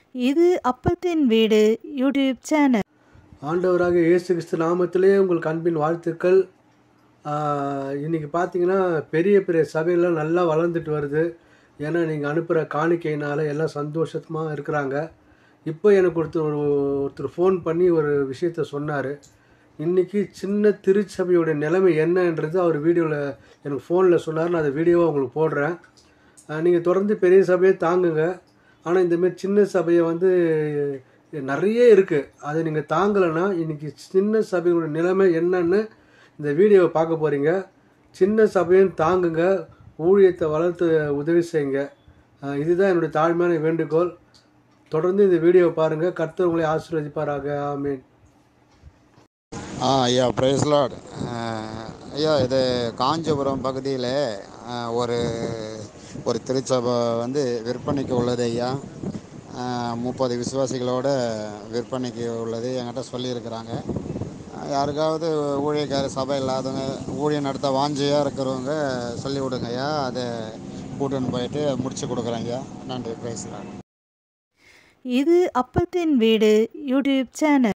இது அப்பத்தின் வீடு YouTube channel ஆண்டவராக இயேசு கிறிஸ்து நாமத்திலே உங்களுக்கு அன்பின் வாழ்த்துக்கள் ஆஹ் இன்னைக்கு பார்த்தீங்கன்னா பெரிய பெரிய சபையெல்லாம் நல்லா வளர்ந்துட்டு வருது ஏன்னா நீங்கள் அனுப்புகிற காணிக்கையினால் எல்லாம் சந்தோஷமாக இருக்கிறாங்க இப்போ எனக்கு ஒருத்தர் ஒரு ஒருத்தர் ஃபோன் பண்ணி ஒரு விஷயத்த சொன்னார் இன்றைக்கி சின்ன திருச்சபையோட நிலைமை என்னன்றது அவர் வீடியோவில் எனக்கு ஃபோனில் சொன்னார் நான் அதை வீடியோவாக உங்களுக்கு போடுறேன் நீங்கள் தொடர்ந்து பெரிய சபையை தாங்குங்க ஆனால் இந்தமாரி சின்ன சபையை வந்து நிறைய இருக்குது அதை நீங்கள் தாங்கலைன்னா இன்றைக்கி சின்ன சபையோட நிலைமை என்னன்னு இந்த வீடியோவை பார்க்க போகிறீங்க சின்ன சபையும் தாங்குங்க ஊழியத்தை வளர்த்து உதவி செய்யுங்க அஹ் இதுதான் என்னுடைய தாழ்மையான வேண்டுகோள் தொடர்ந்து இந்த வீடியோவை பாருங்கள் கர்த்தர் உங்களை ஆசீர்வதிப்பாராக ஆமீன் ஆ ஐயா பிரைஸ் லார்ட் ஐயா இது காஞ்சிபுரம் பகுதியில் ஒரு ஒரு திருச்சபை வந்து விற்பனைக்கு உள்ளது ஐயா முப்பது விசுவாசிகளோட விற்பனைக்கு உள்ளது என்கிட்ட சொல்லியிருக்கிறாங்க அஹ், யாருக்காவது ஊழியக்கார சபை இல்லாதவங்க ஊழியம் நடத்த வாஞ்சியாக இருக்கிறவங்க சொல்லி விடுங்க ஐயா அதை கூட்டுன்னு போயிட்டு முடிச்சு கொடுக்குறேன் ஐயா நன்றி பிரைஸ் லார்ட் இது அப்பத்தின் வீடு யூடியூப் சேனல்